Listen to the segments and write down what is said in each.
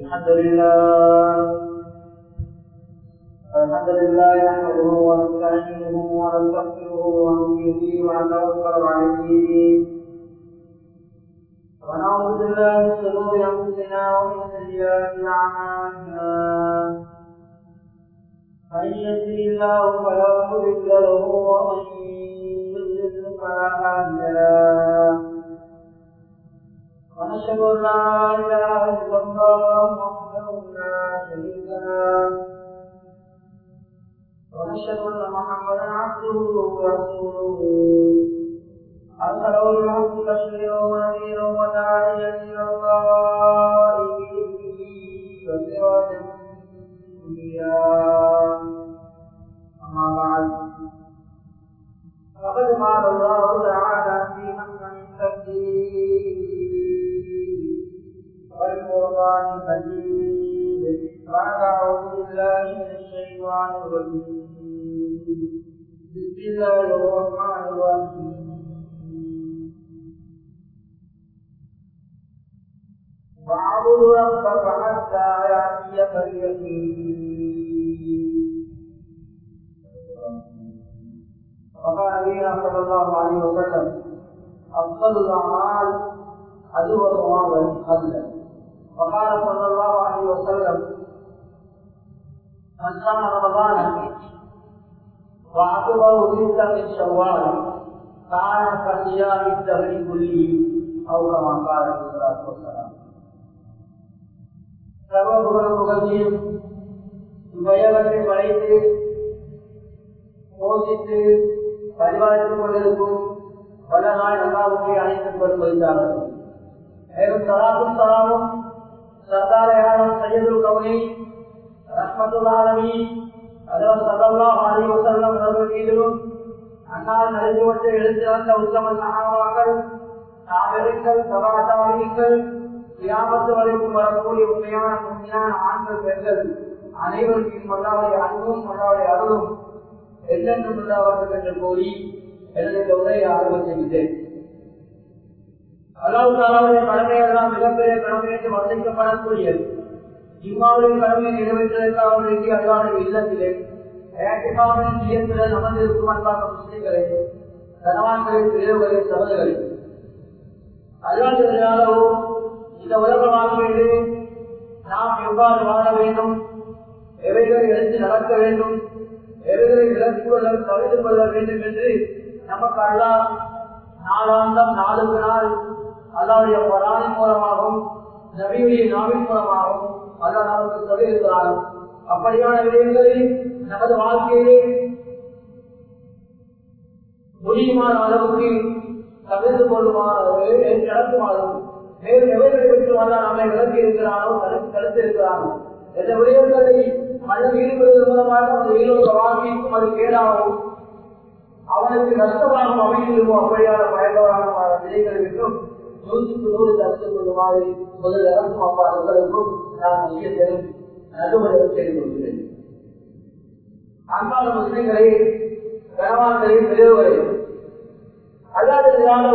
الحمد لله الحمد لله نحمده ونستعينه ونستغفره ونؤمن به ونتوكل عليه ونعوذ بالله من شرور انفسنا ومن سيئات اعمالنا من يهده الله فلا مضل له ومن يضلل فلا هادي له ونشهد ان لا اله الا الله وحده لا شريك له ونشهد ان محمدا عبده ورسوله ارسله الحق بشيرا ونذيرا وداعيا الى الله باذنه وسراجا منيرا اما بعد فقد قال الله تعالى في محكم التكبير والقران المجيد بعد اعوذ بالله من الشيطان الرجيم بسم الله الرحمن الرحيم واعبد ربك حتى ياتيك اليقين وقال نبينا صلى الله عليه وسلم افضل الاعمال ادومها والقلب وقال صلى الله عليه وسلم من صام رمضان وعقبه ستا من شوال كان كصيام الدهر كله او كما قال عليه الصلاه والسلام சர்வ புகழ புகழ்ச்சியும் இவ்வையவற்றை படைத்து போஷித்து பரிபாலித்துக் கொண்டிருக்கும் வல்லநாள் அல்லாவுக்கு அனைத்தும் பொறுப்பளித்தார்கள் மேலும் சலாமும் சலாமும் சர்தாரையான சையதுல் கவுனி ரஹ்மத்துல்லாலமி அதாவது சல்லல்லாஹு அலைஹி வஸல்லம் அவர்கள் மீதிலும் அன்னால் நடைபெற்று எழுந்து வந்த உத்தம சகாபாக்கள் தாவரிகள் சபாதாவிகள் கியாமத்து வரைக்கும் வரக்கூடிய உண்மையான உண்மையான ஆண்கள் பெண்கள் அனைவருக்கும் அல்லாவுடைய அன்பும் அல்லாவுடைய அருளும் என்றென்றும் உள்ளவர்கள் என்று கூறி எனது உரையை ஆரம்பம் செய்கிறேன் அல்லாஹ் தாலாவுடைய கடமையெல்லாம் மிகப்பெரிய கடமை என்று வர்ணிக்கப்படக்கூடியது இம்மாவுடைய கடமையை நிறைவேற்றுவதற்காக வேண்டிய அல்லாவுடைய இல்லத்திலே ஏற்றிமாவின் நியத்திலே அமர்ந்திருக்கும் அன்பான முஸ்லிம்களே கனவான்களே பிரிவுகளே சகோதரர்களே அல்லாஹ் இந்த உலக வாழ்க்கையிலே நாம் எவ்வாறு வாழ வேண்டும் எவைகளை எடுத்து நடக்க வேண்டும் எவைகளை விலக்கிக் கொள்ள தவிர்த்து கொள்ள வேண்டும் என்று நமக்கு அல்லா நாளாந்தம் நாளுக்கு நாள் அல்லாவுடைய பராணின் மூலமாகவும் நபியுடைய நாவின் மூலமாகவும் அல்லா நமக்கு சொல்லியிருக்கிறார் அப்படியான விடயங்களில் நமது வாழ்க்கையிலே முடியுமான அளவுக்கு தவிர்த்து கொள்ளுமாறு நடத்துமாறும் மேலும் எவைகளை விட்டு வந்தால் நம்மை விளக்கி இருக்கிறானோ தடுத்து தடுத்து இருக்கிறானோ எந்த விடயங்களை மனிதன் ஈடுபடுவதன் மூலமாக அந்த ஈரோட வாழ்க்கைக்கும் அது கேடாகும் அவனுக்கு நஷ்டமாகவும் அமைந்திருக்கும் அப்படியான பயங்கரமான விதைகளை விட்டும் நூற்றுக்கு நூறு தடுத்துக் கொள்ளுமாறு முதல் அரசும் அப்பார்களுக்கும் நான் விஷயத்திலும் நடுமுறை செய்து கொள்கிறேன் அன்பான முஸ்லிம்களை கனவான்களை பெரியவர்களை அல்லாத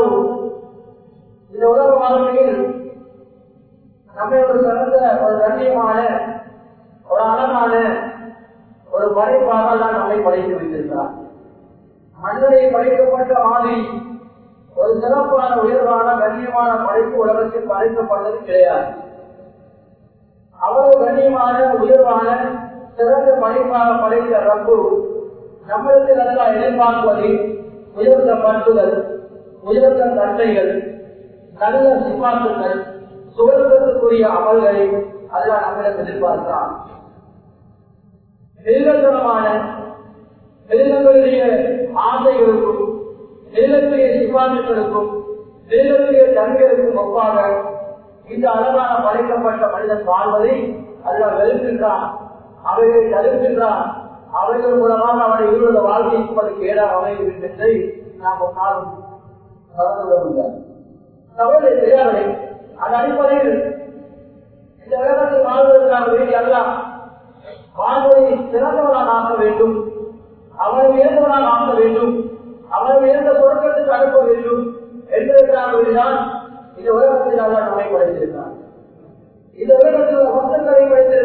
இந்த உலக வாழ்க்கையில் நம்மை ஒரு சிறந்த ஒரு கண்ணியமான ஒரு அழகான ஒரு படைப்பாக தான் நம்மை படைத்து வைத்திருக்கிறார் மனிதனை படைக்கப்பட்ட மாதிரி ஒரு சிறப்பான உயர்வான கண்ணியமான படைப்பு உலகத்தில் படைக்கப்பட்டது கிடையாது அவ்வளவு கண்ணியமான உயர்வான சிறந்த படைப்பாக படைத்த ரப்பு நம்மளுக்கு நல்லா எதிர்பார்ப்பது உயர்ந்த பண்புகள் உயர்ந்த தன்மைகள் நல்ல சிபாசுகள் சுகத்துக்குரிய அமல்களை அதெல்லாம் நம்மிடம் எதிர்பார்க்கிறான் மிருகத்தனமான மிருகங்களுடைய ஆசைகளுக்கும் மிருகத்துடைய சிபாசுகளுக்கும் மிருகத்துடைய தன்மைகளுக்கும் ஒப்பாக இந்த அழகான படைக்கப்பட்ட மனிதன் வாழ்வதை அதெல்லாம் வெறுக்கின்றான் அவைகளை தடுக்கின்றான் அவைகள் மூலமாக அவனை இருந்த வாழ்க்கைக்கு அது கேடாக அமையும் என்பதை நாம் ஒரு நாளும் மறந்து விட முடியாது தவறு தெரியாதவை அந்த அடிப்படையில் இந்த உலகத்தில் வாழ்வதற்காக வேண்டிய அல்ல வாழ்வதை சிறந்தவனாக ஆக்க வேண்டும் அவனை உயர்ந்தவனாக ஆக்க வேண்டும் அவனை உயர்ந்த தொடக்கத்துக்கு அனுப்ப வேண்டும் என்பதற்காக வேண்டிதான் இந்த உலகத்தில் அல்ல நம்மை படைத்திருக்கிறார் இந்த உலகத்தில் மொத்தத்தை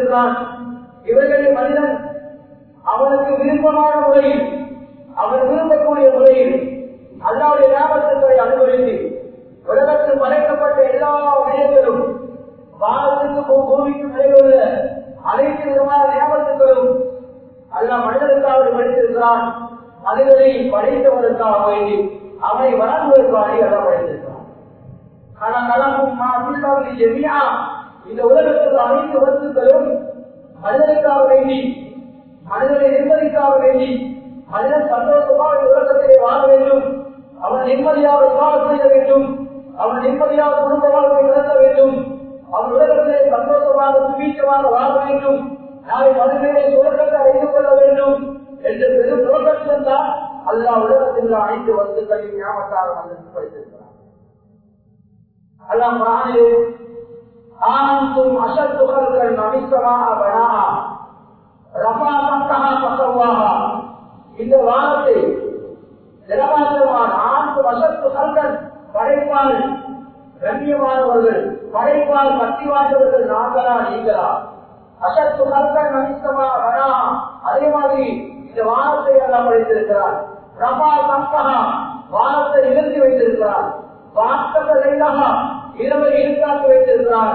படைத்திருக்கிறான் இவர்களை மனிதன் அவனுக்கு விருப்பமான முறையில் அவன் விரும்பக்கூடிய முறையில் அல்லாவுடைய ஞாபகத்தை அனுபவித்து உலகத்தில் படைக்கப்பட்ட எல்லா விடயங்களும் வானத்திற்கும் பூமிக்கும் இடையுள்ள அனைத்து விதமான ஞாபகங்களும் அல்லா மனிதனுக்காக படைத்திருக்கிறான் மனிதனை படைத்தவனுக்காக வேண்டி அவனை வளர்வதற்காக அல்லா படைத்திருக்கிறான் ஆனா கலமும் மாசில்லாமல் ஜெமியா இந்த உலகத்தில் அனைத்து வஸ்துக்களும் மனிதனுக்காக வேண்டி மனிதனை நிம்மதிக்காக வேண்டி மனிதன் சந்தோஷமாக இந்த உலகத்திலே வாழ வேண்டும் அவன் நிம்மதியாக விவாதம் செய்ய வேண்டும் அவன் நிம்மதியாக குடும்ப வாழ்க்கை நடத்த வேண்டும் அவன் உலகத்திலே சந்தோஷமாக சுபீட்சமாக வாழ வேண்டும் நாளை மறுமையை சுழக்கத்தை அறிந்து கொள்ள வேண்டும் என்று பெரும் நோக்கத்தில் தான் அல்லா உலகத்தில் அனைத்து வஸ்துக்களையும் ஞாபகத்தாக வந்து படித்திருக்கிறார் அல்லா பிராணிலே ஆனந்தும் அசத்துகள் நமிசமாக வனா ரபா சந்தகா பசவாகா இந்த வாரத்தை நிலவாசமான ஆண்டு வசத்து சங்கன் படைப்பால் கண்ணியமானவர்கள் படைப்பால் சக்தி வாய்ந்தவர்கள் நாங்களா நீங்களா அசத்து சங்கன் நமித்தமா வரா அதே மாதிரி இந்த வானத்தை எல்லாம் படைத்திருக்கிறார் ரபா சங்ககா வானத்தை நிறுத்தி வைத்திருக்கிறார் வார்த்தக லைலகா இரவை இருக்காக்கி வைத்திருக்கிறார்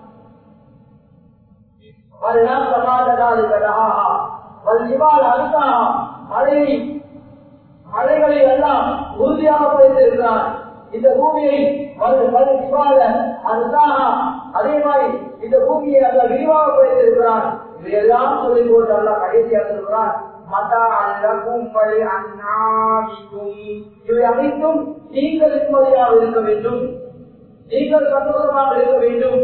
மழையை மலைகளை எல்லாம் உறுதியாக படைத்திருக்கிறார் இந்த பூமியை அதே மாதிரி இந்த பூமியை அல்ல விரிவாக படைத்திருக்கிறார் இதையெல்லாம் சொல்லிக் கொண்டு அல்ல கடைசியாக இருக்கிறார் இவை அனைத்தும் நீங்கள் நிம்மதியாக இருக்க வேண்டும் நீங்கள் சந்தோஷமாக இருக்க வேண்டும்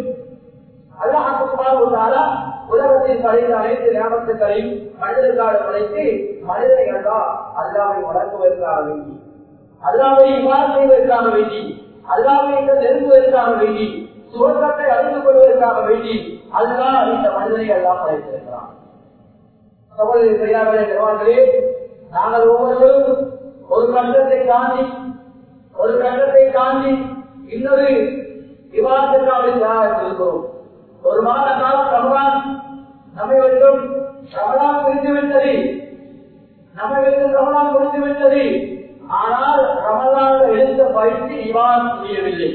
அல்லாஹால உலகத்தில் படைத்த அனைத்து ஞாபகங்களையும் மனிதர்களாக படைத்து மனிதனை கண்டா அல்லாவை வளர்க்குவதற்காக வேண்டி அல்லாவை இவ்வாறு செய்வதற்காக வேண்டி அல்லாவை நெருங்குவதற்காக வேண்டி சுவர்க்கத்தை அறிந்து கொள்வதற்காக வேண்டி அல்லா இந்த மனிதனை எல்லாம் படைத்திருக்கிறான் சகோதரி பெரியார்களே பெருமார்களே நாங்கள் ஒவ்வொருவரும் ஒரு கட்டத்தை தாண்டி ஒரு கட்டத்தை தாண்டி இன்னொரு விவாதத்திற்காக இருக்கிறோம் ஒரு மாத காலம் ரமலான் நம்மை விட்டும் ரமலான் முடிந்து விட்டது நம்மை விட்டு ரமலான் முடிந்து விட்டது ஆனால் ரமலான் எடுத்த பயிற்சி இவான் முடியவில்லை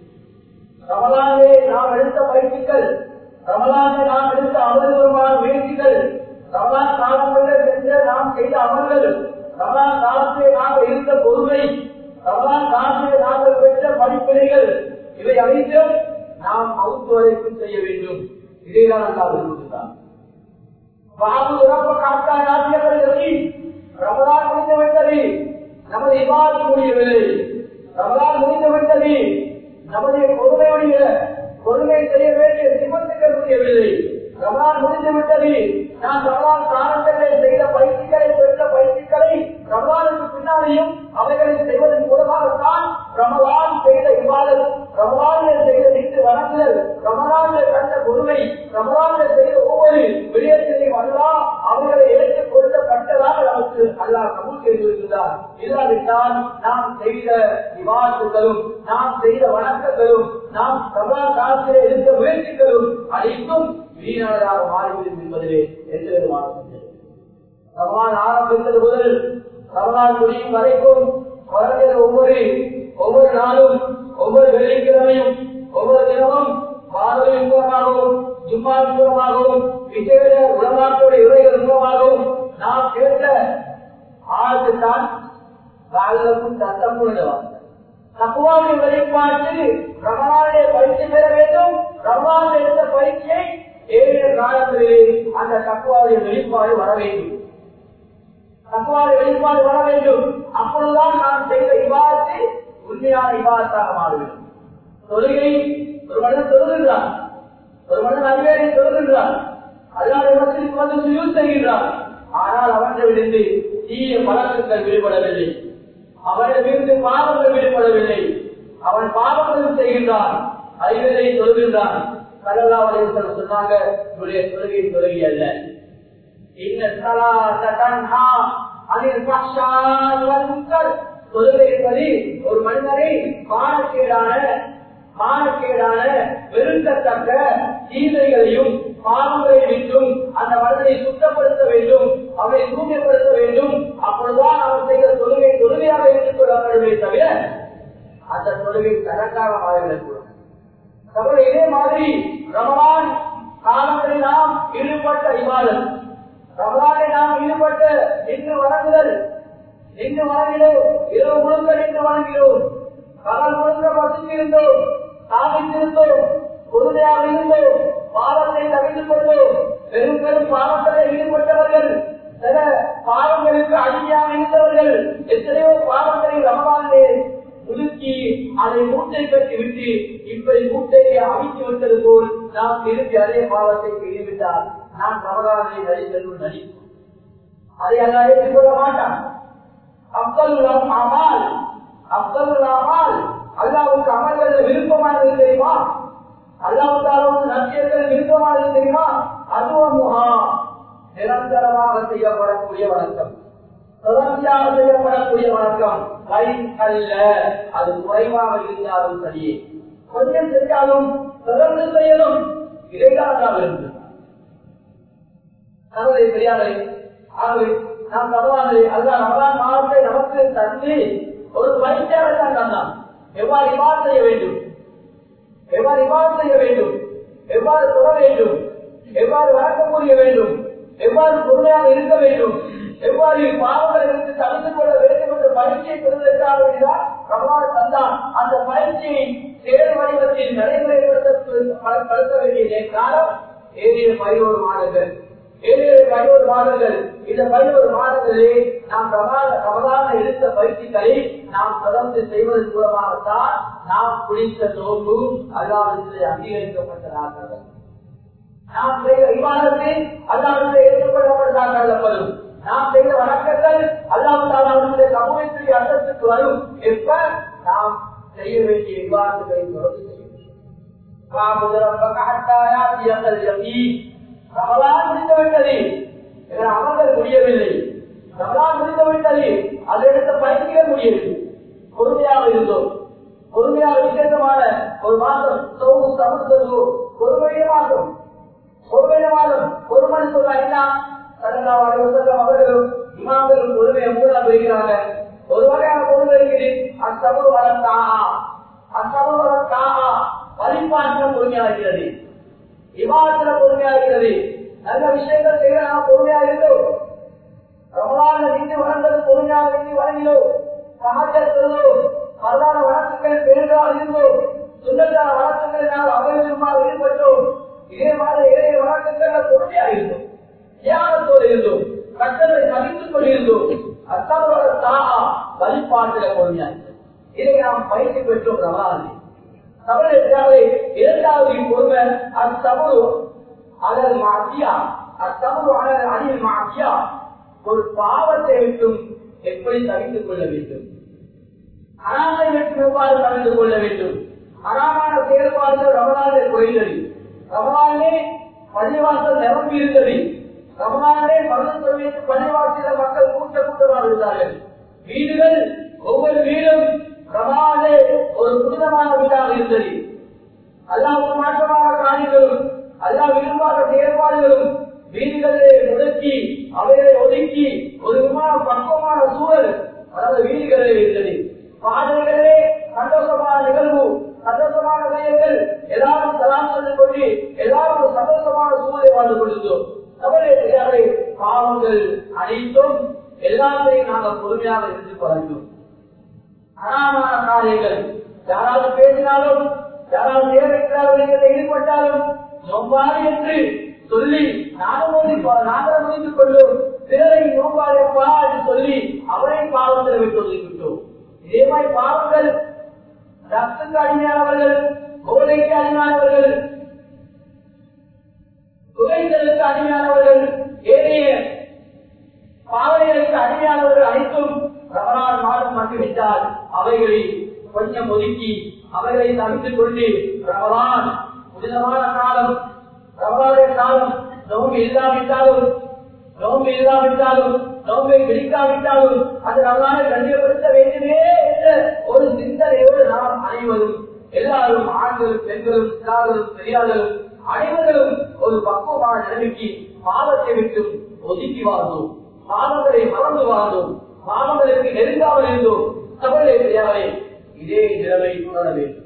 ரமலானே நாம் எடுத்த பயிற்சிகள் ரமலானே நாம் எடுத்த அமர்வுமான முயற்சிகள் ரமலான் காலங்களில் சென்ற நாம் செய்த அமல்கள் ரமலான் காலத்திலே நாம் இருந்த பொறுமை ரமலான் காலத்திலே நாங்கள் பெற்ற படிப்பினைகள் இவை அனைத்தும் நாம் மவுத்து வரைக்கும் செய்ய வேண்டும் இதைதான் அல்லா விரும்புகிறார் பாபு இறப்ப காட்டா நாட்டியவர்கள் ரமலான் முடிந்து விட்டது நமது இவாது முடியவில்லை ரமலான் முடிந்து விட்டது நமது பொறுமையுடைய பொறுமை செய்ய வேண்டிய சிமத்துக்கள் முடியவில்லை ரமலான் முடிந்து விட்டது நான் ரமலான் காலங்களில் செய்த பயிற்சிகளை பெற்ற பயிற்சிகளை ரமலானுக்கு பின்னாலேயும் அவைகளை செய்வதன் மூலமாகத்தான் ரமலான் செய்த இவ்வாறு ரமலானில் செய்த நின்று வணங்குதல் ரமலானில் கண்ட பொறுமை ரமலானில் செய்த ஒவ்வொரு விடயத்திலையும் அல்லா அவர்களை ஏற்றுக் கொள்ளப்பட்டதாக நமக்கு அல்லா கபூல் செய்திருக்கிறார் இல்லாவிட்டால் நாம் செய்த விவாதங்களும் நாம் செய்த வணக்கங்களும் நாம் ரமலான் காலத்திலே இருந்த முயற்சிகளும் அனைத்தும் வீணானதாக மாறிவிடும் என்பதிலே எந்த விதமான ரமலான் ஆரம்பித்தது முதல் ரமலான் முடியும் வரைக்கும் வருகிற ஒவ்வொரு ஒவ்வொரு நாளும் ஒவ்வொரு வெள்ளிக்கிழமையும் ஒவ்வொரு தினமும் வானொலி மூலமாகவும் ஜும்மா மூலமாகவும் விசேட உலமாக்களுடைய உரைகள் மூலமாகவும் நாம் கேட்ட ஆழ்த்துத்தான் வாழ்வுக்கும் சத்தம் கொண்டவாங்க தப்புவாவுடைய வெளிப்பாட்டு ரமணாவுடைய பயிற்சி பெற வேண்டும் ரமணாவில் எடுத்த பயிற்சியை ஏழு காலங்களிலே அந்த தக்குவாவுடைய வெளிப்பாடு வர வேண்டும் தக்குவாவுடைய வெளிப்பாடு வர வேண்டும் அப்பொழுதுதான் நாம் செய்த விவாதத்தை உண்மையான விவாதத்தாக மாற வேண்டும் தொழுகை ஒரு மனிதன் தொழுகின்றான் ஒரு மனிதன் அறிவியலை தொழுகின்றான் அதனால மக்களுக்கு வந்து யூஸ் செய்கின்றான் ஆனால் அவற்றிலிருந்து தீய பழக்கங்கள் விடுபடவில்லை அவனிடமிருந்து பாவங்கள் விடுபடவில்லை அவன் பாவங்களும் செய்கின்றான் அறிவியலை தொழுகின்றான் கடலா வலியுறுத்தல் சொன்னாங்க இவருடைய தொழுகை தொழுகை அல்ல தொழுகை என்பது ஒரு மனிதனை மானக்கேடான மானக்கேடான வெறுக்கத்தக்க தீமைகளையும் பாவங்களை விட்டு தூய்மைப்படுத்த வேண்டும் அப்பொழுதுதான் அவர் செய்த தொழுகை தொழுகையாக இருந்து கொள்வார்களே தவிர அந்த தொழுகை தனக்காக மாறிவிடக்கூடாது சகோதரர் இதே மாதிரி ரமலான் காலங்களில் நாம் ஈடுபட்ட விவாதம் ரமலானை நாம் ஈடுபட்ட நின்று வணங்குதல் நின்று வணங்கினோம் இரவு முழுக்க நின்று வணங்கினோம் பகல் முழுக்க வசித்திருந்தோம் சாதித்திருந்தோம் உறுதியாக இருந்தோம் பாவத்தை தவிர்த்து கொண்டோம் பெரும் பெரும் பாவங்களை ஈடுபட்டவர்கள் சில பாவங்களுக்கு அடிமையாக இருந்தவர்கள் எத்தனையோ பாவங்களை ரமலானிலே முழுக்கி அதை மூட்டை கட்டி விட்டு இப்படி மூட்டையை அவித்து விட்டது போல் நாம் திருப்பி அதே பாவத்தை செய்துவிட்டால் நான் ரமலானை நடித்தது நடிப்போம் அதை அல்ல ஏற்றுக்கொள்ள மாட்டான் அப்தல் அமால் அப்தல் அமால் அல்லாவுக்கு அமல்கள் விருப்பமானது தெரியுமா அல்லாவுக்கு நட்சியர்கள் விருப்பமானது தெரியுமா அதுவும் முகா நிரந்தரமாக செய்யப்படக்கூடிய வணக்கம் தொடர்ச்சியாக செய்யப்படக்கூடிய வணக்கம் கை அல்ல அது குறைவாக இருந்தாலும் சரியே கொஞ்சம் செஞ்சாலும் தொடர்ந்து செய்யலும் இடைக்காலமாக இருந்து நமது பெரியாரை ஆகவே நாம் பகவானை அல்லா ரமலான் மாதத்தை நமக்கு தந்து ஒரு பயிற்சியாக தான் தந்தான் எவ்வாறு இவ்வாறு செய்ய வேண்டும் எவ்வாறு இவ்வாறு செய்ய வேண்டும் எவ்வாறு தொட வேண்டும் எவ்வாறு வழக்கம் புரிய வேண்டும் எவ்வாறு பொறுமையாக இருக்க வேண்டும் எவ்வாறு பாவங்களை இருந்து தடுத்துக் கொள்ள வேண்டும் என்ற பயிற்சியை பெறுவதற்காக வேண்டிதான் ரமலான் தந்தான் அந்த பயிற்சியை செயல் வடிவத்தில் நடைமுறைப்படுத்த வேண்டிய காலம் ஏறிய பதினோரு மாதங்கள் ஏழு பதினோரு மாதங்கள் இந்த பதினோரு மாதங்களிலே நாம் ரமலான எடுத்த பயிற்சிகளை நாம் தொடர்ந்து செய்வதன் மூலமாகத்தான் நாம் குடித்த நோக்கு அல்லாவிலே அங்கீகரிக்கப்பட்டதாக நாம் செய்த விவாதத்தை அல்லாவிலே ஏற்றுக்கொள்ளப்பட்டதாக கருதப்படும் நாம் செய்த வணக்கங்கள் அல்லாவுடைய சமூகத்துடைய அர்த்தத்துக்கு வரும் எப்ப நாம் செய்ய வேண்டிய விவாதங்களை தொடர்ந்து செய்ய ரமலான் முடிந்துவிட்டது அமல்கள் முடியவில்லை ரமலான் முடிந்துவிட்டது அதை எடுத்த பயிற்சிகள் முடியவில்லை பொறுமையாக இருந்தோம் பொறுமையாக விசேஷமான ஒரு மாதம் சோகு சமர்த்தோ பொறுமைய மாதம் பொறுமைய மாதம் ஒரு மணி சொல்ல என்ன அவர்களும் இமாம்களும் பொறுமையை மூலம் வருகிறாங்க ஒரு வகையான பொறுமை இருக்குது அத்தமிழ் வரத்தாகா அத்தமிழ் வரத்தாகா வழிபாட்டில் பொறுமையாகிறது விவாதத்துல பொறுமையா இருக்கிறது நல்ல விஷயங்கள் செய்ய நாம் பொறுமையா இருந்தோம் ரமலான நீதி வளர்ந்தது பொறுமையாக நீதி வழங்கினோம் சமாஜத்தோம் மரண வழக்குகள் பெரிதாக இருந்தோம் சுந்தரத்தான வழக்குகள் நாம் அவையுமாக ஈடுபட்டோம் இதே மாதிரி இறைய வழக்குகள் பொறுமையா இருந்தோம் தியானத்தோடு இருந்தோம் கட்டளை சகித்துக் கொண்டிருந்தோம் அத்தவரோட தாகா வழிபாட்டில பொறுமையா இருந்தோம் இதை நாம் பயிற்சி பெற்றோம் ரமலானில் தமிழர்களே இரண்டாவது பொறுமை அத்தமிழ் அதன் மாற்றியா அத்தமிழ் அழல் அணியில் மாற்றியா ஒரு பாவத்தை விட்டும் எப்படி தவித்துக் கொள்ள வேண்டும் அனாதை விட்டு எவ்வாறு தவிர்த்து கொள்ள வேண்டும் அனாமான செயல்பாடுகள் ரமலானே குறைந்தது ரமலானே பள்ளிவாசல் நிரம்பி இருந்தது ரமலானே மருந்து பள்ளிவாசல மக்கள் கூட்ட கூட்டமாக இருந்தார்கள் வீடுகள் ஒவ்வொரு வீடும் ரமலானே ஒரு புனிதமான வீடாக இருந்தது அல்லாவுக்கு மாற்றமான காணிகளும் அல்லா விரும்பாத செயற்பாடுகளும் வீடுகளிலே முடக்கி அவைகளை ஒதுக்கி ஒரு விமான பக்குவமான சூழல் அதாவது வீடுகளிலே இருந்தது பாதைகளிலே சந்தோஷமான நிகழ்வு சந்தோஷமான விஷயங்கள் எல்லாரும் தலாம் சொல்லிக் கொண்டு எல்லாரும் ஒரு சந்தோஷமான சூழலை வாழ்ந்து கொண்டிருந்தோம் தமிழக பாவங்கள் அனைத்தும் எல்லாத்தையும் நாங்கள் பொறுமையாக இருந்து பழகினோம் அனாமான காரியங்கள் யாராவது பேசினாலும் யாராவது தேவைக்கிறார்கள் ஈடுபட்டாலும் நோம்பாது என்று சொல்லி நானும் நாங்கள் முடித்துக் கொள்ளும் பிறரை நோம்பாதப்பா என்று சொல்லி அவரை பாவத்தில் விட்டு ஒதுக்கிவிட்டோம் இதே மாதிரி பாவங்கள் ரத்தத்துக்கு அடிமையானவர்கள் கோடைக்கு அடிமையானவர்கள் துறைகளுக்கு அடிமையானவர்கள் ஏனைய பாவனைகளுக்கு அடிமையானவர்கள் அனைத்தும் ரமணான் மாதம் வந்துவிட்டால் அவைகளை கொஞ்சம் ஒதுக்கி அவைகளை தவித்துக் கொண்டு ரமலான் புனிதமான காலம் ரமலானுடைய காலம் நோம்பு இல்லாவிட்டாலும் நோம்பு இல்லாவிட்டாலும் நோம்பை பிடிக்காவிட்டாலும் அந்த ரமலானை கண்டியப்படுத்த வேண்டுமே என்ற ஒரு சிந்தனையோடு நாம் அனைவரும் எல்லாரும் ஆண்களும் பெண்களும் சிறார்களும் பெரியார்களும் அனைவரும் ஒரு பக்குவமான நிலைமைக்கு பாவத்தை விட்டு ஒதுக்கி வாழ்ந்தோம் பாவங்களை மறந்து வாழ்ந்தோம் பாவங்களுக்கு நெருங்காமல் இருந்தோம் சபலை தெரியாதே இதே நிலைமை தொடர வேண்டும்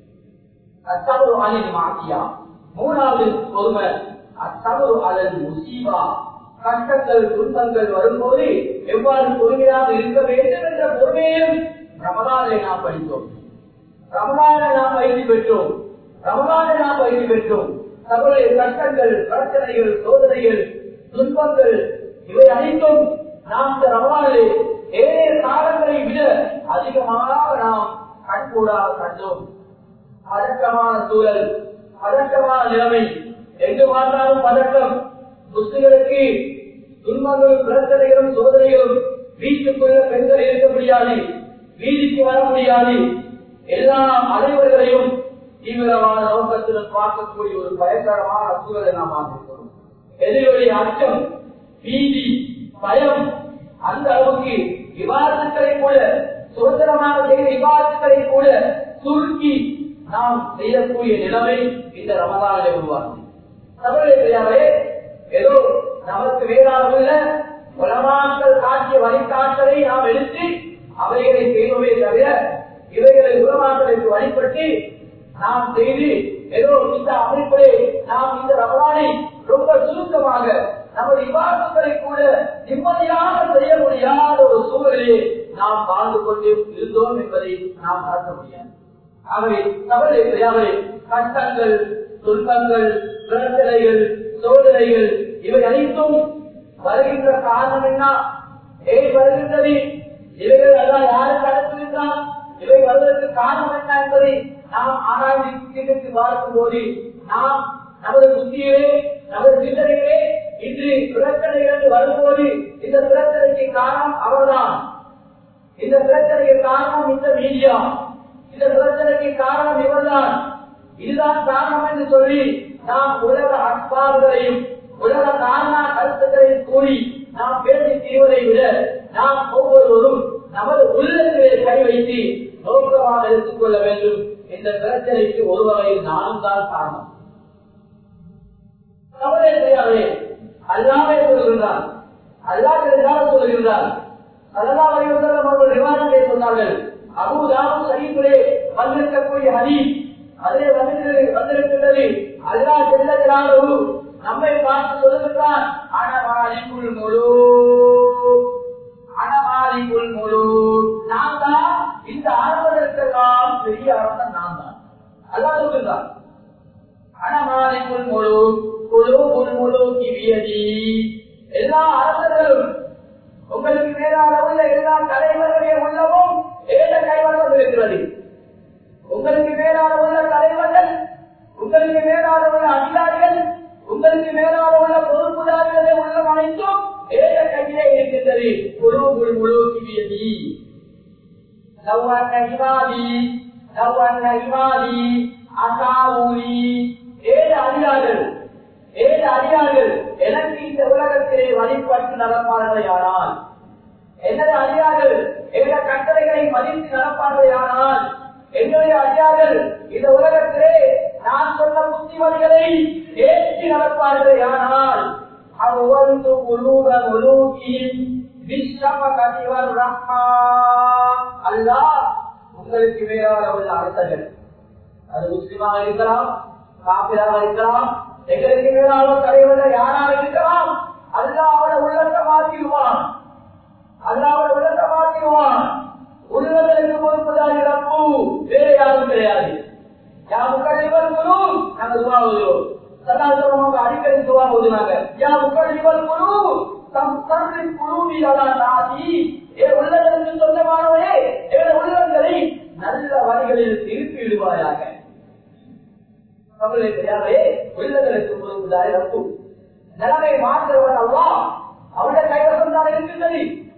அத்தவறு அலின் மாத்தியா மூணாவது பொறுமை அத்தவறு அதன் முசீபா கஷ்டங்கள் துன்பங்கள் வரும்போது எவ்வாறு பொறுமையாக இருக்க வேண்டும் என்ற பொறுமையும் ரமதானை நாம் படித்தோம் ரமதானை நாம் பயிற்சி பெற்றோம் ரமதானை நாம் பயிற்சி பெற்றோம் தங்களுடைய கஷ்டங்கள் பிரச்சனைகள் சோதனைகள் துன்பங்கள் இவை அனைத்தும் நாம் இந்த ரமதானிலே ஏழைய காலங்களை விட அதிகமாக நாம் கண்கூடாக கண்டோம் பதட்டமான சூழல் பதட்டமான நிலைமை எங்கு பார்த்தாலும் பதட்டம் முஸ்லிம்களுக்கு துன்பங்களும் பிரச்சனைகளும் சோதனைகளும் வீட்டுக்குள்ள பெண்கள் இருக்க முடியாது வீதிக்கு வர முடியாது எல்லா அனைவர்களையும் தீவிரமான நோக்கத்துடன் பார்க்கக்கூடிய ஒரு பயங்கரமான சூழலை நாம் பார்த்திருக்கிறோம் எதிரொலி அச்சம் பீதி பயம் அந்த அளவுக்கு விவாதங்களை கூட சுதந்திரமாக செய்த விவாதங்களை கூட சுருக்கி நாம் செய்யக்கூடிய நிலைமை இந்த ரமதானை உருவாக்கும் தமிழே ஏதோ நமக்கு வேறாக உள்ள உலமாக்கள் காட்டிய வழிகாட்டலை நாம் எடுத்து அவைகளை செய்வோமே தவிர இவைகளை உலமாக்களுக்கு வழிபட்டு நாம் செய்து ஏதோ இந்த அமைப்பிலே நாம் இந்த ரமலானை ரொம்ப சுருக்கமாக நமது விவாதங்களை கூட நிம்மதியாக செய்ய முடியாத ஒரு சூழலிலே நாம் வாழ்ந்து கொண்டு இருந்தோம் என்பதை நாம் பார்க்க முடியாது ஆகவே தவறு தெரியாமலே கஷ்டங்கள் துன்பங்கள் பிரச்சனைகள் சோதனைகள் இவை அனைத்தும் வருகின்ற காரணம் என்ன ஏன் வருகின்றது இவைகள் அதான் யாருக்கு அனுப்புகின்றான் இவை வருவதற்கு காரணம் என்ன என்பதை நாம் ஆராய்ச்சி பார்க்கும் போது நாம் நமது புத்தியிலே நமது சிந்தனைகளே இன்று பிரச்சனைகள் வரும்போது இந்த பிரச்சனைக்கு காரணம் அவர்தான் இந்த பிரச்சனைக்கு காரணம் இந்த மீடியா இந்த பிரச்சனைக்கு காரணம் இவர்தான் இதுதான் காரணம் என்று சொல்லி நாம் உலக அற்பாடுகளையும் உலக காரண கருத்துக்களையும் கூறி நாம் பேசி தீர்வதை விட நாம் ஒவ்வொருவரும் நமது உள்ளத்திலே கை வைத்து நோக்கமாக எடுத்துக்கொள்ள வேண்டும் இந்த பிரச்சனைக்கு ஒரு வகையில் நானும் தான் காரணம் தவறே தெரியாதே அல்லாமே சொல்கின்றார் அல்லாஹ் என்றால் சொல்கின்றார் அல்லா வலியுறுத்தல் அவர்கள் விவாதத்தை சொன்னார்கள் அபுதாபு சரீஃபிலே வந்திருக்கக்கூடிய ஹரி அதிலே வந்திருக்கிறது வந்திருக்கின்றது அல்லா செல்லதிலானவு நம்மை பார்த்து சொல்லுகிறான் அனவாரிக்குள் முழு அனவாரிக்குள் முழு நான் தான் இந்த ஆழ்வதற்கெல்லாம் பெரிய அரசன் நான் தான் அல்லா சொல்லுகிறான் அனமாரிக்குள் முழு குழு முழு முழு கிவியதி எல்லா அரசர்களும் உங்களுக்கு மேலாக உள்ள எல்லா தலைவர்களுடைய உள்ளமும் ஏத கைவசம் இருக்கிறது உங்களுக்கு மேலாக உள்ள தலைவர்கள் உங்களுக்கு மேலாக உள்ள அதிகாரிகள் உங்களுக்கு மேலாக உள்ள பொறுப்புதாரிகளை உள்ளம் அனைத்தும் ஏத கையிலே இருக்கின்றது குழு முழு முழு கிவியதி லவ்வண்ண இமாதி லவ்வண்ண இமாதி அசாவூரி ஏழு அதிகாரிகள் ஏழு அதிகாரிகள் எனக்கு இந்த உலகத்திலே வழிபட்டு நடப்பார்களேயானால் எனது அதிகாரிகள் எந்த கட்டளைகளை மதித்து நடப்பார்களேயானால் என்னுடைய அதிகாரிகள் இந்த உலகத்திலே நான் சொன்ன புத்திமதிகளை ஏற்றி நடப்பார்களேயானால் அவ்வளவு உலூக உலூகியின் விஸ்வம கதிவர் ரஹ்மா அல்லாஹ் உங்களுக்கு மேலாக உள்ள அரசர்கள் அது முஸ்லிமாக இருக்கலாம் காப்பிராக இருக்கலாம் எங்களுக்கு மேலாக தலைவர்கள் யாராக இருக்கலாம் அல்லா அவனை உள்ளத்தை மாற்றிடுவான் அல்லா அவனை உள்ளத்தை மாற்றிடுவான் உள்ளதற்கு பொறுப்புதான் இறப்பு வேற யாரும் கிடையாது யாரும் கழிவர் குழு நாங்க துவா ஓதுவோம் சதாசிரமமாக அடிக்கடி துவா ஓதுனாங்க யாரும் கழிவர் குழு தம் தன்னை குழுவியதான் நாதி ஏ உள்ளதற்கு சொந்தமானவரே ஏ உள்ளங்களை நல்ல வழிகளில் திருப்பி விடுவாயாக தமிழை தெரியாதே உள்ளதற்கு பொறுப்புதான் இறப்பு நிலைமை மாற்றவன் அல்லா அவருடைய கைவசம் தான் இருக்கின்றது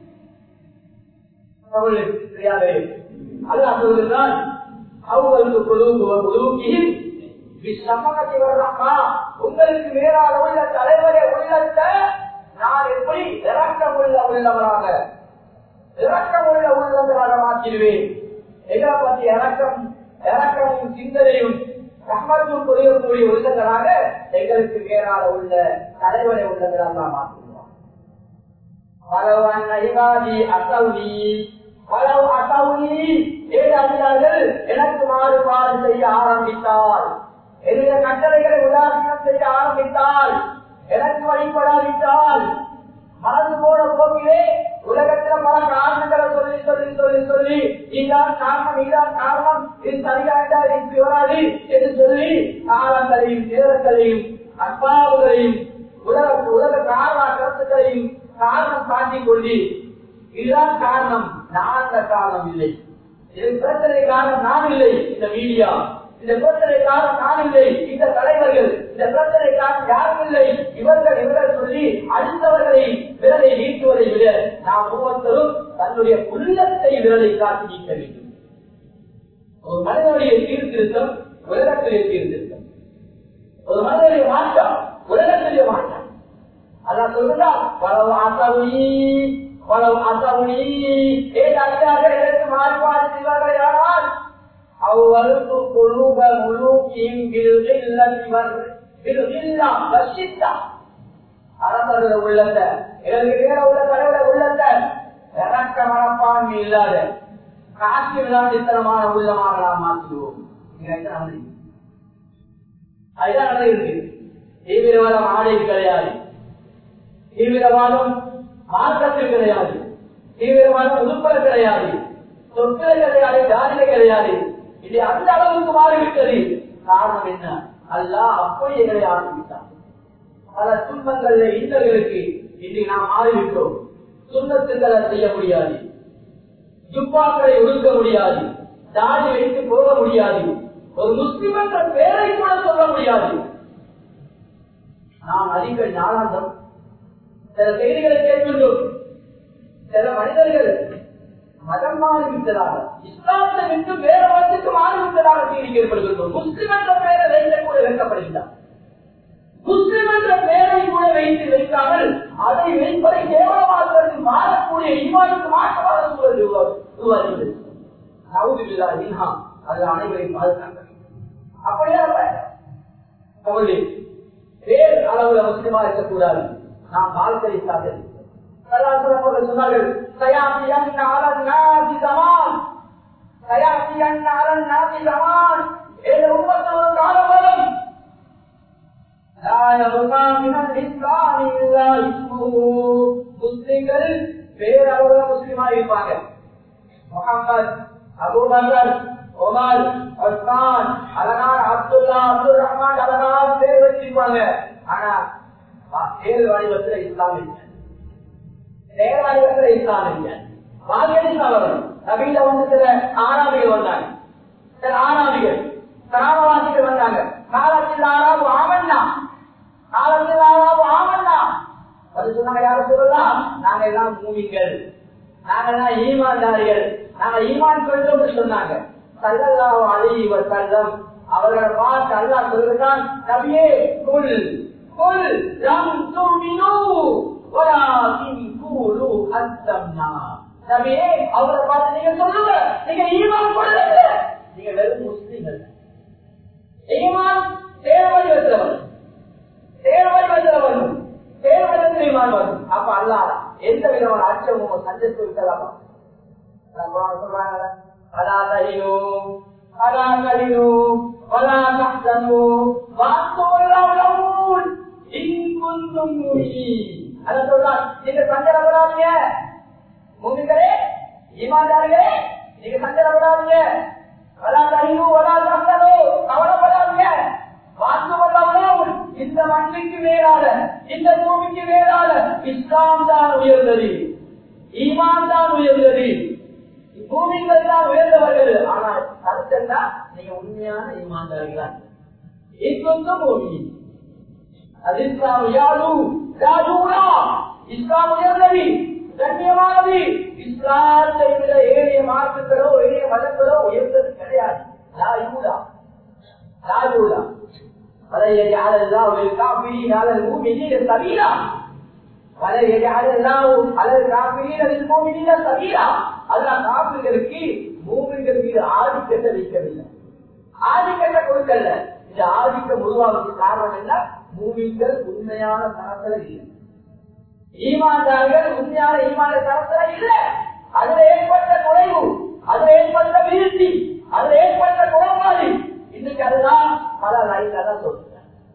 தமிழுக்கு தெரியாதே அல்லா சொல்கிறான் அவங்களுக்கு குழுவுகில் விசமகத்தை வரலாமா உங்களுக்கு மேலாக உள்ள தலைவரை உள்ளத்தை நான் எப்படி இறக்கம் உள்ள உள்ளவராக இறக்கம் உள்ள உள்ளவராக மாற்றிடுவேன் எங்களை பற்றி இறக்கம் இறக்கமும் சிந்தனையும் ரஹ்மத்தும் புரியக்கூடிய உள்ளங்களாக எங்களுக்கு மேலாக உள்ள தலைவரை உள்ளங்களாக மாற்றுவோம் பலவு அன்னைவாதி அசௌனி பலவு அசௌனி ஏதாகிறார்கள் எனக்கு மாறுபாடு செய்ய ஆரம்பித்தால் என்னுடைய கட்டளைகளை உதாசீனம் செய்ய ஆரம்பித்தால் எனக்கு வழிபடாவிட்டால் மறந்து போன போக்கிலே உலகத்துல பல காரணங்களை சொல்லி சொல்லி சொல்லி சொல்லி இதான் காரணம் இதான் காரணம் இது சரியாயிட்டா இது வராது என்று சொல்லி காலங்களையும் நேரங்களையும் அன்பாவுகளையும் உலக உலக காரண கருத்துக்களையும் காரணம் காட்டிக் கொண்டு இதுதான் காரணம் நான் அந்த காரணம் இல்லை இது பிரச்சனை காரணம் நான் இல்லை இந்த மீடியா இந்த பிரச்சனை காரணம் நான் இல்லை இந்த தலைவர்கள் இந்த பிரச்சனை காரணம் யாரும் இல்லை இவர்கள் இவர்கள் சொல்லி அடுத்தவர்களை விரலை நீட்டுவதை விட நாம் ஒவ்வொருத்தரும் தன்னுடைய உள்ளத்தை விரலை காட்டி நீக்க வேண்டும் ஒரு மனிதனுடைய சீர்திருத்தம் உலகத்திலே சீர்திருத்தம் ஒரு மனிதனுடைய மாற்றம் உலகத்திலே மாற்றம் அதான் சொல்லுதா பலவு அசவுனி பலவு அசவுனி ஏன் அடியாக எனக்கு மாறுபாடு செய்வார்கள் யாரால் அவ்வளவு குழுவ முழு அரசர்கள் உள்ளத்தை எங்களுக்கு நேர உள்ள தலைவர உள்ளத்தை இறக்க மனப்பான்மை இல்லாத காட்சி விளையாட்டுத்தனமான உள்ளமாக நாம் மாற்றிடுவோம் அதுதான் நடந்திருக்கு தீவிரவாதம் ஆடை கிடையாது தீவிரவாதம் மார்க்கத்தில் கிடையாது தீவிரவாதம் உதுப்பல கிடையாது சொற்கள கிடையாது ஜாதியில கிடையாது இது அந்த அளவுக்கு மாறிவிட்டது காரணம் என்ன அல்ல அப்படி எங்களை ஆரம்பித்தார் பல துன்பங்கள்ல இன்னர்களுக்கு இன்று நாம் மாறிவிட்டோம் துன்பத்துக்களை செய்ய முடியாது ஜுப்பாக்களை ஒடுக்க முடியாது தாடி வைத்து போக முடியாது ஒரு முஸ்லிம் என்ற பேரை கூட சொல்ல முடியாது நாம் அதிக ஞானாந்தம் சில செய்திகளை கேட்கின்றோம் சில மனிதர்கள் மதம் மாறிவிட்டதாக இஸ்லாத்தை விட்டு வேற மதத்துக்கு மாறிவிட்டதாக செய்தி ஏற்படுகின்றோம் முஸ்லிம் என்ற பெயரை வைக்க கூட வைக்கப்படுகிறார் முஸ்லிம் என்ற பெயரை கூட வைத்து வைக்காமல் அதை வைப்பதை கேவலமாக்குவதற்கு மாறக்கூடிய ஈமானுக்கு மாற்றமான சூழல் உருவாகிறது நவுதில்லா இன்ஹா அது அனைவரையும் பாதுகாக்க அப்படியே அவர்கள் வேறு அளவுல முஸ்லிமா இருக்கக்கூடாது நாம் வாழ்க்கை சாதனை சொன்னார்கள் سيأتين على الناس زمان سيأتين على الناس زمان إن أمة العالم لا يبقى من الإسلام إلا اسمه முஸ்லிம்கள் பேரளவுல முஸ்லிமா இருப்பாங்க முகமது அபுபக்கர் உமர் உஸ்மான் அலனார் அப்துல்லா அப்துல் ரஹ்மான் அலனார் பேர் வச்சிருப்பாங்க ஆனா பேர் வடிவத்தில் இஸ்லாம் இல்லை நேரவாதிகள் இஸ்லாம் இல்லை வாக்களித்தவர்கள் நபீல வந்து சில ஆறாவிகள் வந்தாங்க சில ஆறாவிகள் கிராமவாசிகள் வந்தாங்க காலத்தில் ஆறாவு ஆமண்ணா காலத்தில் ஆறாவு ஆமண்ணா அது சொன்னாங்க யாரும் சொல்லலாம் நாங்க எல்லாம் மூவிங்கள் நாங்க எல்லாம் ஈமான்தாரிகள் நாங்க ஈமான் கொண்டோம் சொன்னாங்க சல்லல்லாஹு அலைஹி வஸல்லம் அவர்களை பார்த்து அல்லாஹ் சொல்லுகிறான் நபியே குல் குல் லம் துமினு வலாகின் கூலு அஸ்லம்னா நபியே அவரை பார்த்து நீங்க சொல்லுங்க நீங்க ஈமான் கொள்ளல நீங்க வெறும் முஸ்லிம்கள் ஈமான் தேவடி வந்தவன் தேவடி வந்தவன் தேவடி ஈமான் வரும் அப்ப அல்லாத எந்த விதமான அச்சமும் சந்தேகம் இருக்கலாமா சொல்றாங்க அலா தஹினு அலா தஹினு வலா தஹ்சனு வாத்துல் அவ்லூன் இன் குன்தும் முஹீன் அத சொல்றான் நீங்க சஞ்சலப்படாதீங்க மூமிகளே ஈமான்தார்களே நீங்க சஞ்சலப்படாதீங்க வலா தஹினு வலா தஹ்சனு கவலைப்படாதீங்க வாத்துவல்லாமல் இந்த மண்ணுக்கு மேலாக இந்த பூமிக்கு மேலாக இஸ்லாம் தான் உயர்ந்தது ஈமான் தான் உயர்ந்தது பூமிகள் தான் உயர்ந்தவர்கள் ஆனால் கருத்தா நீங்க உண்மையான ஈமான்தார்களா இஸ்லாம் பூமி அது இஸ்லாம் யாரு யாரூரா இஸ்லாம் உயர்ந்தது கண்ணியமானது இஸ்லாத்தை விட ஏழைய மாற்றுகளோ ஏழைய மதங்களோ உயர்ந்தது கிடையாது லாயூடா லாயூடா فلن يجعل الله للكافرين على المؤمنين سبيلا فلن يجعل الله على الكافرين للمؤمنين سبيلا அல்லாஹ் காப்பிர்களுக்கு மூமின்கள் மீது ஆதிக்கத்தை வைக்கவில்லை ஆதிக்கத்தை கொடுக்கல இந்த ஆதிக்கம் உருவாவதற்கு காரணம் என்ன மூமின்கள் உண்மையான தரத்தில் இல்லை ஈமான்தார்கள் உண்மையான ஈமான தரத்துல இல்ல அதுல ஏற்பட்ட நுழைவு அதுல ஏற்பட்ட வீழ்ச்சி அதுல ஏற்பட்ட குளமாதி இன்னைக்கு அதுதான் பல லைஃப்ல தான் சொல்றேன்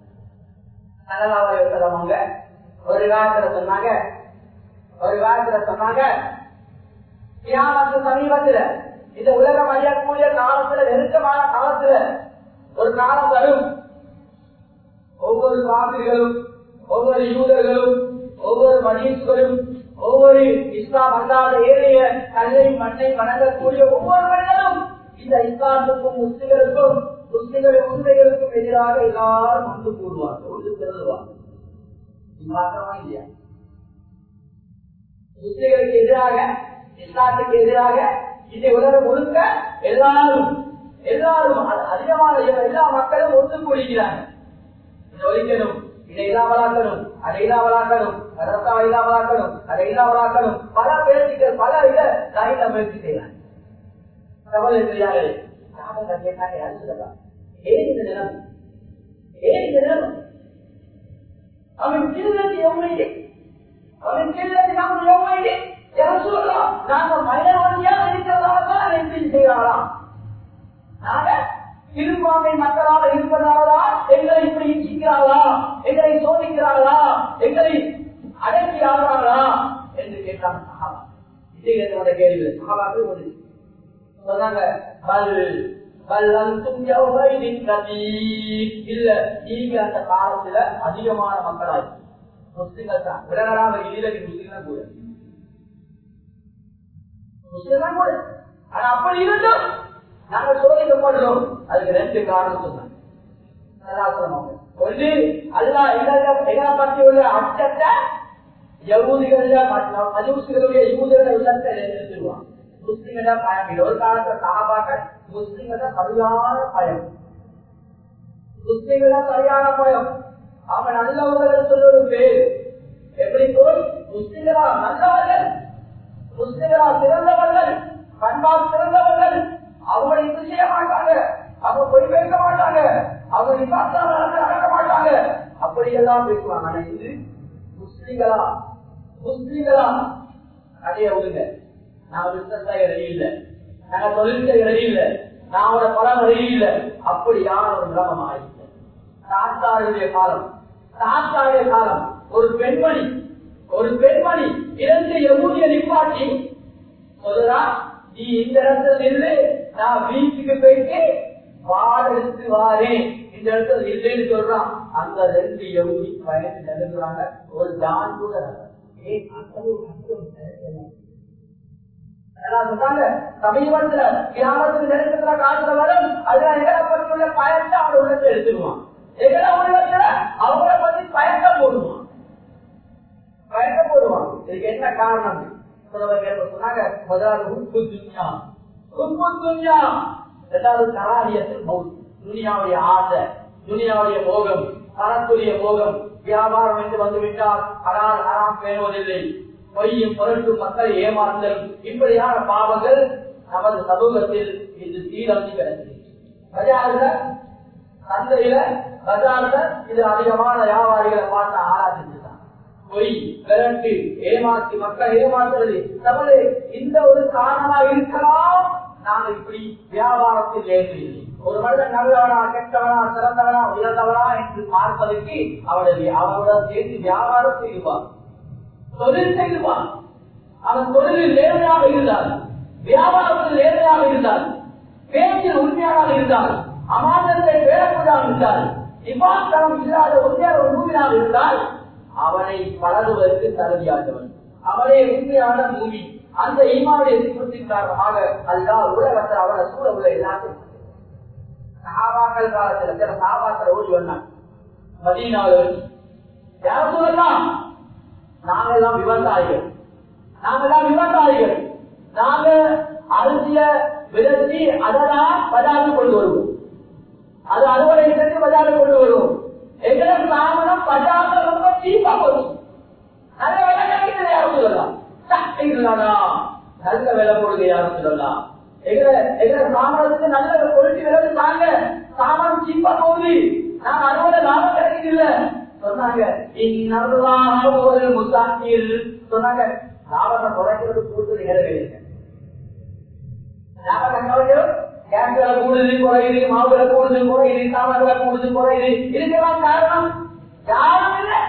நல்லவங்க ஒரு காலத்துல சொன்னாங்க ஒரு காலத்துல சொன்னாங்க கியாமத்து சமீபத்துல இந்த உலகம் அழியக்கூடிய காலத்துல நெருக்கமான காலத்துல ஒரு காலம் வரும் ஒவ்வொரு காவிர்களும் ஒவ்வொரு யூதர்களும் ஒவ்வொரு மனிதர்களும் ஒவ்வொரு இஸ்லாம் அல்லாத ஏழைய கல்லை மண்ணை வணங்கக்கூடிய ஒவ்வொரு மனிதனும் இந்த இஸ்லாத்துக்கும் முஸ்லிம்களுக்கும் முஸ்லிம்கள் உண்மைகளுக்கும் எதிராக எல்லாரும் ஒன்று கூடுவாங்க ஒன்று திரளுவாங்க இல்லையா முஸ்லிம்களுக்கு எதிராக இஸ்லாத்துக்கு எதிராக இந்த உலகம் முழுக்க எல்லாரும் எல்லாரும் அதிகமான எல்லா மக்களும் ஒன்று கூடுகிறாங்க இதை ஒழிக்கணும் இதை இல்லாமலாக்கணும் அதை இல்லாமலாக்கணும் ரத்தம் இல்லாமலாக்கணும் அதை இல்லாமலாக்கணும் பல பேச்சுக்கள் பல இத லைன்ல முயற்சி செய்யலாம் கவலை தெரியாது ஏன் இந்த நிலம் ஏன் இந்த நிலம் அவன் சிறுநதி எவ்வளவு அவன் சிறுநதி நாம் எவ்வளவு சொல்லலாம் நாங்க மைனவழியா இருக்கிறதால தான் எப்படி செய்யலாம் நாங்க சிறுபான்மை மக்களாக இருப்பதாலதான் எங்களை இப்படி இச்சிக்கிறார்களா எங்களை சோதிக்கிறார்களா எங்களை அடக்கி ஆடுறாங்களா என்று கேட்டாங்க சகாபா இது என்னோட கேள்வி சகாபாக்கு ஒரு சொன்னாங்க பல் பல்லந்தும் யௌமைதின் கதீர் இல்ல நீங்க அந்த காலத்துல அதிகமான மக்களாய் முஸ்லிம்கள் தான் உடனடாக இதிலடி முஸ்லிம்கள் கூட முஸ்லிம் தான் கூட ஆனா அப்படி இருந்தும் நாங்கள் சோதிக்கப்படுறோம் அதுக்கு ரெண்டு காரணம் சொன்னாங்க ஒன்று அல்லா எங்களை பற்றி உள்ள அச்சத்தை யகுதிகள மஜூசிகளுடைய யூதர்கள் உள்ளத்தை நிறுத்துவான் முஸ்லிம்கள பயம் இல்லை ஒரு காலத்துல சகாபாக்கள் முஸ்லிம்கள சரியான பயம் முஸ்லிம்கள சரியான பயம் அவன் நல்லவர்கள் சொல்ல ஒரு பேர் எப்படி போய் முஸ்லிம்களா நல்லவர்கள் முஸ்லிம்களா சிறந்தவர்கள் பண்பால் சிறந்தவர்கள் அவங்களை இது செய்ய மாட்டாங்க அவங்க பொய் பேச மாட்டாங்க அவங்க நிபாசம் நடக்க மாட்டாங்க அப்படி எல்லாம் பேசுவாங்க ஆனா இது முஸ்லிம்களா முஸ்லிம்களா அடைய விடுங்க நான் பிசினஸ் ரெடி இல்லை நாங்க தொழில் செய்ய ரெடி இல்லை நான் பலம் ரெடி இல்லை அப்படியான ஒரு நிலமம் ஆயிடுச்சு தாத்தாருடைய காலம் தாத்தாருடைய காலம் ஒரு பெண்மணி ஒரு பெண்மணி இரண்டு எவ்வூதிய நிப்பாட்டி சொல்லுறா நீ இந்த இடத்துல இருந்து நான் வீட்டுக்கு போயிட்டு பால் எடுத்து வாரேன் இந்த இடத்துல இல்லைன்னு சொல்றான் அந்த ரெண்டு எவ்வளவு பயணத்து நடந்துறாங்க ஒரு தான் கூட சமீபத்துல கிராமத்துக்கு நெருக்கத்துல காலத்துல வரும் அதுல எங்களை பற்றி உள்ள பயத்தை அவன் உள்ளத்தை எடுத்துருவான் எங்களை உள்ளத்துல அவங்கள பத்தி பயத்தை போடுவான் பயத்தை போடுவான் இதுக்கு என்ன காரணம் சொன்னாங்க முதலாவது உப்பு துன்யா உப்பு துன்யா ரெண்டாவது கராரியத்தில் மௌத் துனியாவுடைய ஆசை துனியாவுடைய போகம் பணத்துடைய போகம் வியாபாரம் என்று வந்துவிட்டால் அடால் அறாம் பேணுவதில்லை பொய்யும் பொருட்டும் மக்களை ஏமாறுதல் இப்படியான பாவங்கள் நமது சமூகத்தில் இது சீரழிஞ்சு கிடக்கு பஜார்ல சந்தையில பஜார்ல இது அதிகமான வியாபாரிகளை பார்த்து ஆராய்ச்சிதான் பொய் விரட்டு ஏமாற்றி மக்களை ஏமாற்றுறது நமது இந்த ஒரு காரணமா இருக்கலாம் நாங்க இப்படி வியாபாரத்தில் ஏறில்லை ஒரு மனிதன் நல்லவனா கெட்டவனா சிறந்தவனா உயர்ந்தவனா என்று பார்ப்பதற்கு அவனுடைய அவனுடன் சேர்ந்து வியாபாரம் செய்வான் தொழில் செய்வான் அவன் தொழிலில் நேர்மையாக இருந்தால் வியாபாரத்தில் நேர்மையாக இருந்தால் பேச்சில் உண்மையாக இருந்தால் அமாதத்தை பேரக்கூடாக இருந்தால் இவ்வாத்தனம் இல்லாத உண்மையான ஒரு மூவினாக இருந்தால் அவனை பழகுவதற்கு தகுதியானவன் அவனே உண்மையான மூவி அந்த ஈமாவுடைய சிற்பத்தின் காரணமாக அல்லா உலகத்தில் அவனை சூழ உள்ள எல்லாத்தையும் சாபாக்கள் காலத்துல சில சாபாக்கள் ஓடி வந்தாங்க மதீனாவில் யார் சொல்லலாம் நாங்கெல்லாம் விவசாயிகள் நாங்கெல்லாம் விவசாயிகள் நாங்க அரிசிய விதத்தி அதெல்லாம் பஜாருக்கு கொண்டு வருவோம் அது அறுவடை செஞ்சு பஜாருக்கு கொண்டு வருவோம் எங்களை சாமனம் பஜார்ல ரொம்ப சீப்பா போகும் நல்ல விலை கிடைக்கிறது யாரும் சொல்லலாம் சக்தி இல்லடா நல்ல விலை போடுது யாரும் சொல்லலாம் எங்களை எங்களை சாமனத்துக்கு நல்ல பொருட்கள் விலை தாங்க சாமான் சீப்பா போகுது நான் அறுவடை லாபம் கிடைக்குது இல்ல சொன்னாங்க இந்நல்லாக ஒரு முசாக்கில் சொன்னாங்க ஞாபகம் குறைக்கிறது கூடுதல் நிறைவேறுங்க ஞாபகம் குறைக்கிறது கேஸ் விலை கூடுது குறையுது மாவு விலை கூடுது குறையுது சாமான் விலை கூடுது குறையுது இதுக்கெல்லாம் காரணம் யாரும் இல்லை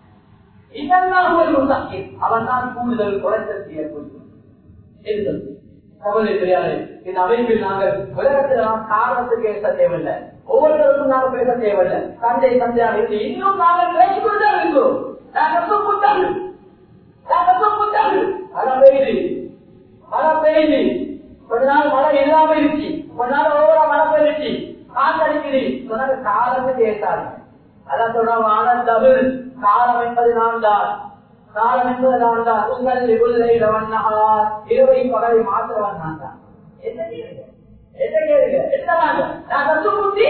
இதெல்லாம் ஒரு முசாக்கி அவன் தான் கூடுதல் குறைத்தல் செய்யக்கூடிய சகோதரி தெரியாது இந்த அமைப்பில் நாங்கள் உலகத்தில் நாம் காரணத்துக்கு பேச தேவையில்லை ஒவ்வொருத்தருக்கும் நாங்கள் பேச தேவையில்லை தந்தை தந்தையாக இருந்து இன்னும் நாங்கள் பேசிக்கொண்டே இருக்கிறோம் நாங்கள் சொப்புத்தார்கள் நாங்கள் சொப்புத்தார்கள் மழை பெய்யுது மழை பெய்யுது கொஞ்ச நாள் மழை இல்லாம இருந்துச்சு கொஞ்ச நாள் ஒவ்வொரு மழை பெய்யுச்சு காத்தடிக்குது சொன்னாங்க காலத்துக்கு ஏற்றாரு அதான் சொல்றாங்க ஆனந்த் தமிழ் காலம் என்பது நான் தான் காலம் என்பது நான் தான் உங்கள் விபுலை ரவண்ணகார் இரவை பகலை மாற்றவன் நான் தான் என்ன கேளுங்க என்ன கேளுங்க என்ன வாங்க நான் கத்து முட்டி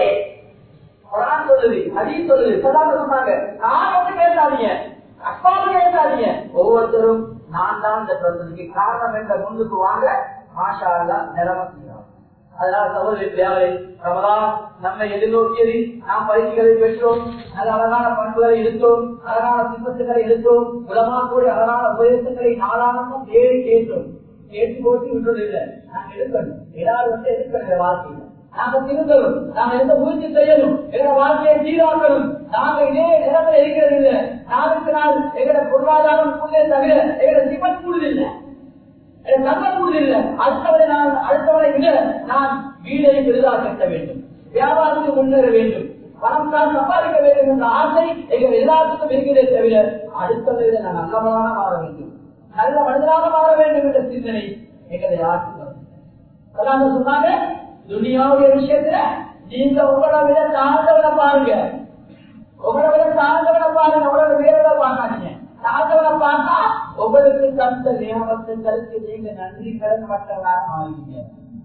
குரான் சொல்லுது அதையும் சொல்லுது சதாங்க சொன்னாங்க காரணத்தை பேசாதீங்க அப்பாவும் பேசாதீங்க ஒவ்வொருத்தரும் நான் தான் இந்த பிரச்சனைக்கு காரணம் என்ற முன்னுக்கு வாங்க மாஷா அல்லா நிலம அதனால சகோதரி ரமதான் நம்மை எதிர்நோக்கியது நாம் பயிற்சிகளை பெற்றோம் நல்ல அழகான பண்புகளை எடுத்தோம் அழகான சிப்பத்துகளை எடுத்தோம் உலமாக்கூடிய அழகான உபதேசங்களை நாளானமும் தேடி கேட்டோம் கேட்டு போட்டு விடுறதில்லை நாங்க எடுக்கணும் எல்லாரும் வந்து எடுக்கணும் வாழ்க்கையில நாங்க திருந்தணும் நாங்க எந்த முயற்சி செய்யணும் எங்க வாழ்க்கையை சீராக்கணும் நாங்க இதே நிலைமை இருக்கிறது இல்லை நாளுக்கு நாள் எங்களோட பொருளாதாரம் கூடுதே தவிர எங்களோட சிவன் கூடுதில்லை நல்ல கூடுதில்லை அடுத்தவரை நான் அடுத்தவரை விட நான் வீடை பெரிதாக கட்ட வேண்டும் வியாபாரத்தில் முன்னேற வேண்டும் பணம் தான் சம்பாதிக்க வேண்டும் என்ற ஆசை எங்கள் எல்லாத்துக்கும் இருக்கிறதே தவிர அடுத்தவரை நான் நல்லவனாக மாற வேண்டும் நல்ல மனிதனாக மாற வேண்டும் என்ற சிந்தனை எங்களை யாருக்கு சொன்னாங்க துனியாவுடைய விஷயத்துல நீங்க உங்களை விட தாழ்ந்தவனை பாருங்க உங்களை விட தாழ்ந்தவனை பாருங்க உங்களோட வேலை பார்க்காதீங்க தாழ்ந்தவனை பார்த்தா உங்களுக்கு தந்த நியமத்துக்களுக்கு நீங்க நன்றி கடன் மற்றவராக மாறுவீங்க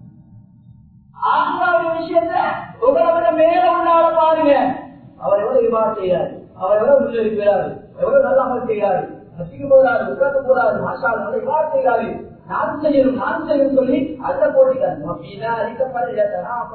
ஆத்மாவுடைய விஷயத்துல உங்களை விட மேல உள்ளால பாருங்க அவர் எவ்வளவு விவாதம் செய்யறாரு அவர் எவ்வளவு முன்னெடுக்கிறாரு எவ்வளவு நல்ல அமல் செய்யறாரு ரசிக்க போறாரு உட்கார்ந்து போறாரு மசால் நல்ல விவாதம் செய்யறாரு நான் செய்யணும் நான் செய்யணும் சொல்லி அந்த போட்டிக்காரு அப்படின்னா அதிகப்பட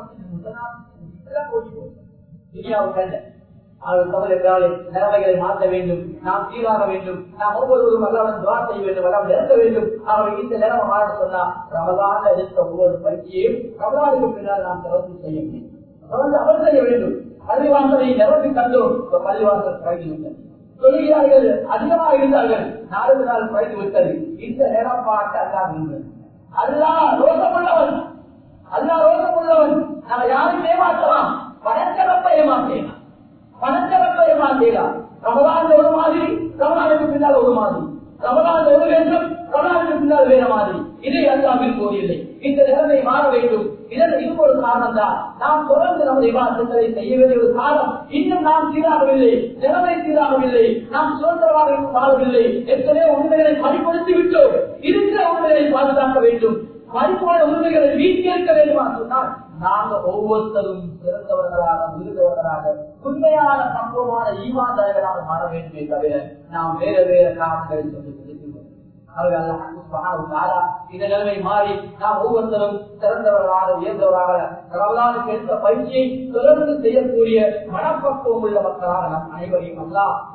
துனியாவுக்கு அவர் கவலைகளாலே நிலைமைகளை மாற்ற வேண்டும் நாம் சீராக வேண்டும் நாம் ஒவ்வொருவரும் அல்லாமல் துவா செய்ய வேண்டும் அல்லாமல் இறக்க வேண்டும் அவர் இந்த நிலைமை மாற சொன்னா ரமதான எடுத்த ஒவ்வொரு பயிற்சியையும் ரமதானுக்கு பின்னால் நாம் தொடர்ந்து செய்ய வேண்டும் தொடர்ந்து அவர் செய்ய வேண்டும் பள்ளிவாசலை நிரப்பி கண்டோம் பள்ளிவாசல் பழகிவிட்டது தொழிலாளர்கள் அதிகமாக இருந்தார்கள் நாளுக்கு நாள் குறைந்து விட்டது இந்த நிலப்பாட்டு அல்லா இருந்தது அல்லா ரோசமுள்ளவன் அல்லா ரோசமுள்ளவன் நம்ம யாரும் ஏமாற்றலாம் பணச்சரப்ப ஏமாற்றலாம் பணச்சரப்ப ஏமாற்றலாம் ரமலான் ஒரு மாதிரி ரமலானுக்கு பின்னால் ஒரு மாதிரி ரமலான் ஒரு வேண்டும் ரமலானுக்கு பின்னால் வேற மாதிரி இதை அல்லா விரும்புவதில்லை இந்த நிலைமை மாற வேண்டும் இதற்கு இது ஒரு காரணம் தான் நாம் தொடர்ந்து நமது விவாதங்களை செய்ய வேண்டிய ஒரு காலம் இன்னும் நாம் சீராகவில்லை நிலைமை சீராகவில்லை நாம் சுதந்திரமாக வாழவில்லை எத்தனையோ உண்மைகளை பறிப்படுத்தி விட்டோம் இருக்கிற உண்மைகளை பாதுகாக்க வேண்டும் பறிப்போட உண்மைகளை வீட்டியிருக்க வேண்டுமா சொன்னால் நாங்க ஒவ்வொருத்தரும் சிறந்தவர்களாக விருந்தவர்களாக உண்மையான சம்பவமான ஈமான்தாரர்களாக மாற வேண்டுமே தவிர நாம் வேற வேற காரணங்களை சொல்லி இந்த நிலைமை மாறி நாம் ஒவ்வொருத்தரும் சிறந்தவர்களாக உயர்ந்தவராக ரமலானுக்கு எடுத்த பயிற்சியை தொடர்ந்து செய்யக்கூடிய மனப்பக்குவம் உள்ள மக்களாக நாம் அனைவரையும் அல்லா